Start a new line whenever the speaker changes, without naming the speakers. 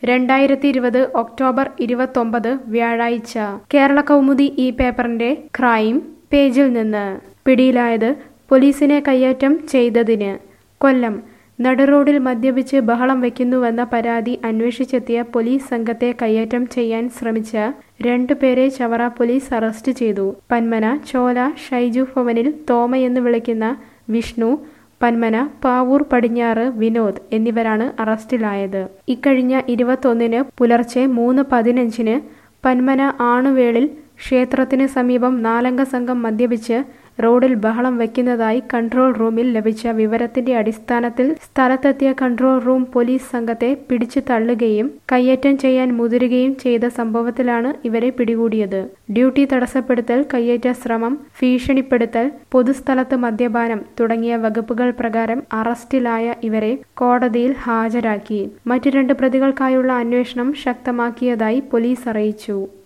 രണ്ടായിരത്തി ഇരുപത് ഒക്ടോബർ ഇരുപത്തൊമ്പത് വ്യാഴാഴ്ച കേരള കൗമുദി ഈ പേപ്പറിന്റെ ക്രൈം പേജിൽ നിന്ന് പിടിയിലായത് പോലീസിനെ കയ്യേറ്റം ചെയ്തതിന് കൊല്ലം നടുറോഡിൽ മദ്യപിച്ച് ബഹളം വയ്ക്കുന്നുവെന്ന പരാതി അന്വേഷിച്ചെത്തിയ പോലീസ് സംഘത്തെ കയ്യേറ്റം ചെയ്യാൻ ശ്രമിച്ച രണ്ടുപേരെ ചവറ പോലീസ് അറസ്റ്റ് ചെയ്തു പന്മന ചോല ഷൈജു ഭവനിൽ തോമയെന്ന് വിളിക്കുന്ന വിഷ്ണു പന്മന പാവൂർ പടിഞ്ഞാറ് വിനോദ് എന്നിവരാണ് അറസ്റ്റിലായത് ഇക്കഴിഞ്ഞ ഇരുപത്തൊന്നിന് പുലർച്ചെ മൂന്ന് പതിനഞ്ചിന് പന്മന ആണുവേളിൽ ക്ഷേത്രത്തിന് സമീപം നാലംഗ സംഘം മദ്യപിച്ച് റോഡിൽ ബഹളം വയ്ക്കുന്നതായി കൺട്രോൾ റൂമിൽ ലഭിച്ച വിവരത്തിന്റെ അടിസ്ഥാനത്തിൽ സ്ഥലത്തെത്തിയ കൺട്രോൾ റൂം പോലീസ് സംഘത്തെ പിടിച്ചു തള്ളുകയും കയ്യേറ്റം ചെയ്യാൻ മുതിരുകയും ചെയ്ത സംഭവത്തിലാണ് ഇവരെ പിടികൂടിയത് ഡ്യൂട്ടി തടസ്സപ്പെടുത്തൽ കയ്യേറ്റ ശ്രമം ഭീഷണിപ്പെടുത്തൽ പൊതുസ്ഥലത്ത് മദ്യപാനം തുടങ്ങിയ വകുപ്പുകൾ പ്രകാരം അറസ്റ്റിലായ ഇവരെ കോടതിയിൽ ഹാജരാക്കി മറ്റു രണ്ട് പ്രതികൾക്കായുള്ള അന്വേഷണം ശക്തമാക്കിയതായി പോലീസ് അറിയിച്ചു